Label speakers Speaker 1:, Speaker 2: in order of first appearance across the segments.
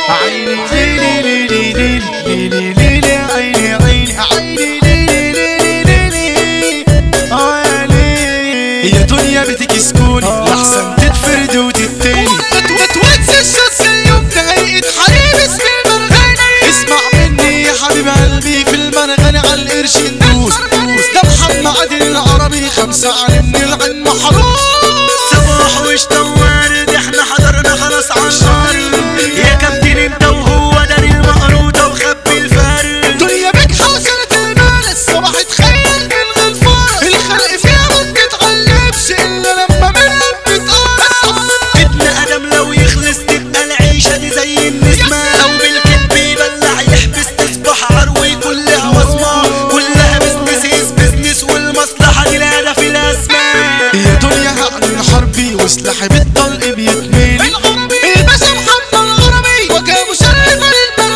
Speaker 1: عيني ليلي ليلي ليلي ليلي ليلي عيني عيني عيني ليلي ليلي ليلي اه يا ليلي يا دنيا بتكسكوني لحسن تتفرد وتتاني وتوتوتس الشمس اليوم في هيئة حبيب اسم المرغني اسمع مني يا حبيب قلبي في المرغني على القرش ندوس ده محمد العربي خمسة علي من العين محروس
Speaker 2: صباح وشتا وارد احنا حضرنا خلاص عالنار يا كابتن انت وهو داري المقروطة وخبي الفرد
Speaker 1: دنيا بك حوسنة المال الصباح تخيل من غنفارة الخلق فيها ما بتتعلمش الا لما منها بتتقرص
Speaker 2: ابن ادم لو يخلص تبقى العيشة دي زي النسمة لو بالكذب يبلع يحبس تصبح عروي كلها وصمة كلها بزنس هيز بزنس والمصلحة دي الهدف الاسمى
Speaker 1: يا دنيا هعلن حربي وسلاحي بالطلق بيتميلي الباشا محمد العربي وكان مشرفة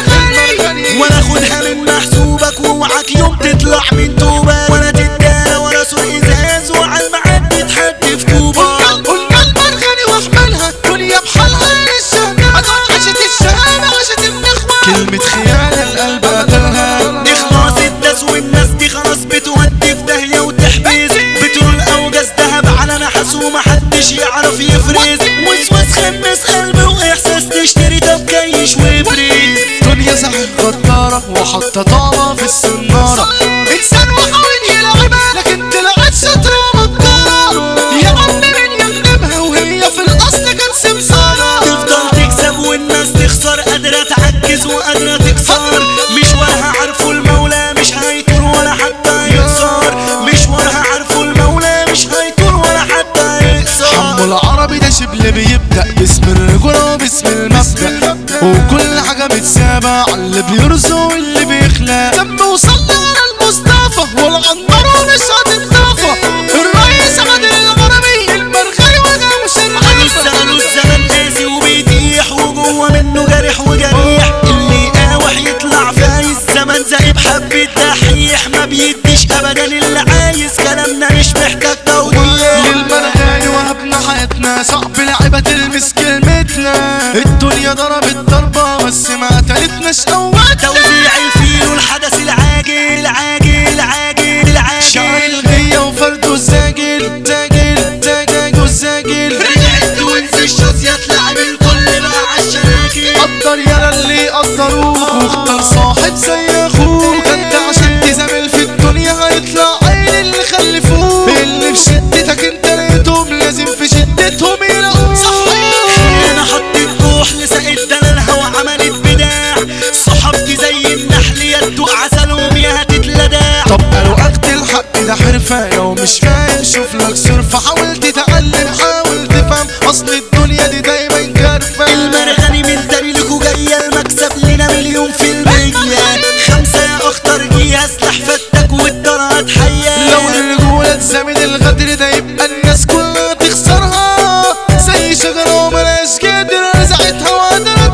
Speaker 1: للمرغني
Speaker 2: ولا خدها من محسوبك واوعك يوم تطلع من توبك ولا تتدارى ولا سوق ازاز وعن معاد تتحدف طوبك
Speaker 1: قلنا المرغني واحملها دنيا بحالها للشهامة عاشت الشهامة عاشت النخوة كلمة خيانة القلب قتلها
Speaker 2: اخلاص الناس والناس دي خلاص بتودي في داهية وتحبس بتقول اوجز دهب على نحاس ومحدش يعرف يفرز وسواس خمس قلب واحساس تشتري طب كيش وبريز
Speaker 1: دنيا سحر غدارة وحاطة طارة في السنارة إنسان وحاول يلعبها لكن طلعت شاطرة ومطارة يا عم مين يغلبها وهي في الأصل كانت سمسارة
Speaker 2: تفضل تكسب والناس تخسر قادرة تعجز وقادرة تكسر مشوارها عارفه المولى مش هيطول ولا حتى يقصر مشوارها عارفه المولى مش هيطول ولا حتى
Speaker 1: حمو
Speaker 2: يقصر
Speaker 1: العربي ده شبل بيبدأ باسم الرجولة وباسم المبدأ وكل حاجة متسابة على اللي بيرزق واللي بيخلق لما وصلنا على المصطفى والعنبر ونشعة الضافة الرئيس عادل العربي المرغي وغاوش العرفة
Speaker 2: سألوا الزمن قاسي وبيتيح وجوه منه جارح وجريح اللي قاوح يطلع فايز زمن زي بحبة دحيح ما بيديش ابدا اللي عايز كلامنا مش محتاج توضيح
Speaker 1: للمرغاي وهبنا حياتنا صعب لعبة تلمس كلمتنا الدنيا ضربت ضربة بس ما قتلتناش قوتنا
Speaker 2: توزيع الفيل والحدث العاجل العاجل العاجل
Speaker 1: شعر
Speaker 2: العاجل
Speaker 1: الغية وفرده الزاجل زاجل زاجل والزاجل
Speaker 2: رجعت وانسى الشاذية تلعب الكل بقى عالشراكل
Speaker 1: قدر يا اللي قدروك واختار صاحب زي اخوك انت عشان تزامل في الدنيا هيطلع عين اللي خلفوك اللي في شدتك انت لقيتهم لازم في شدتهم يلاقوك صحيح
Speaker 2: انا حطيت روح لسقت دلالها وعملت بداع صحابتي زي النحل يا تدوق عسلهم يا هتتلدع
Speaker 1: طب قالوا اخد الحق ده حرفة لو مش فاهم شوف لك صرفة حاول تتعلم حاول تفهم اصل الدنيا دي دايما كارفة
Speaker 2: المرغني من دليلكوا جاية المكسب لنا مليون في المية خمسة يا اخطر جهاز سلاح فتك والطرات حية
Speaker 1: لو الرجولة تزامن الغدر ده يبقى الناس كلها تخسرها زي شجرة وملاش قادر رزعتها وقادرة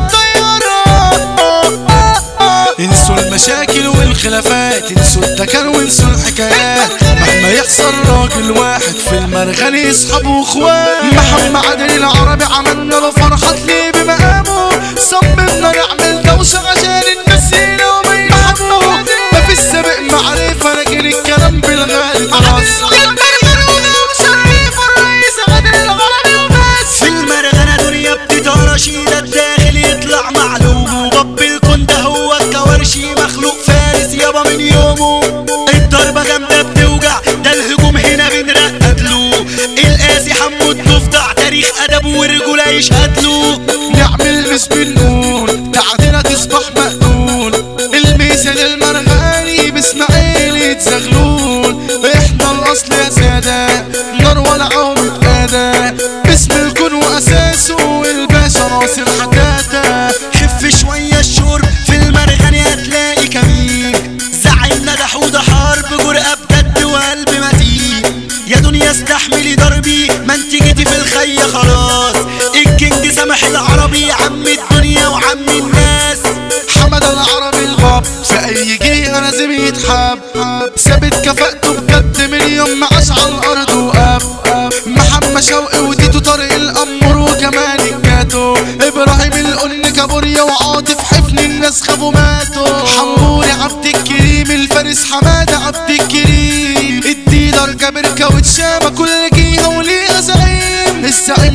Speaker 1: تطيرها انسوا المشاكل والخلافات انسوا التكن وانسوا الحكايات مهما يحصل راجل واحد في المرغني يصحاب واخوات محمد عادل العربي عملنا له فرحة ليه بمقامه صممنا نعمل دوشة عشان الناس يلاقوا بيحبوا مفيش سابق معرفة لكن الكلام بالغالي خلاص
Speaker 2: في المرغنة دنيا بتتهرش ده الداخل يطلع معلوم وباب الكون ده هو الكوارشي مخلوق فارس يابا من يومه الضربة جامدة بتوجع ده الهجوم هنا بنرقد له القاسي حمو الضفدع تاريخ أدب ورجولة يشهد له
Speaker 1: نعمل مش بنقول تعدينا تصبح مقتول الميزان المرغاني باسماعيل زغلول احنا الاصل يا سادة نار ولعة ومتقادة اسم الكون واساسه الباشا راس الحدادة
Speaker 2: خف شوية الشرب في المرغني هتلاقي كمين زعلنا ده حوض حرب جرأة بجد وقلب متين يا دنيا استحملي ضربي ما انت جيتي في الخية خلاص الكينج سامح العربي عم الدنيا وعم الناس
Speaker 1: حمد العربي الغاب في اي جهة لازم يتحب ثابت كفاءته بجد من يوم ما عاش على الارض وقاب محمد شوقي وديتو طارق القمر وكمان الجاتو ابراهيم القني كابوريا وعاطف حفن الناس خافوا ماتوا حموري عبد الكريم الفارس حمادة عبد الكريم الديلر جابر كاوتشامة كل جهة وليها زعيم الزعيم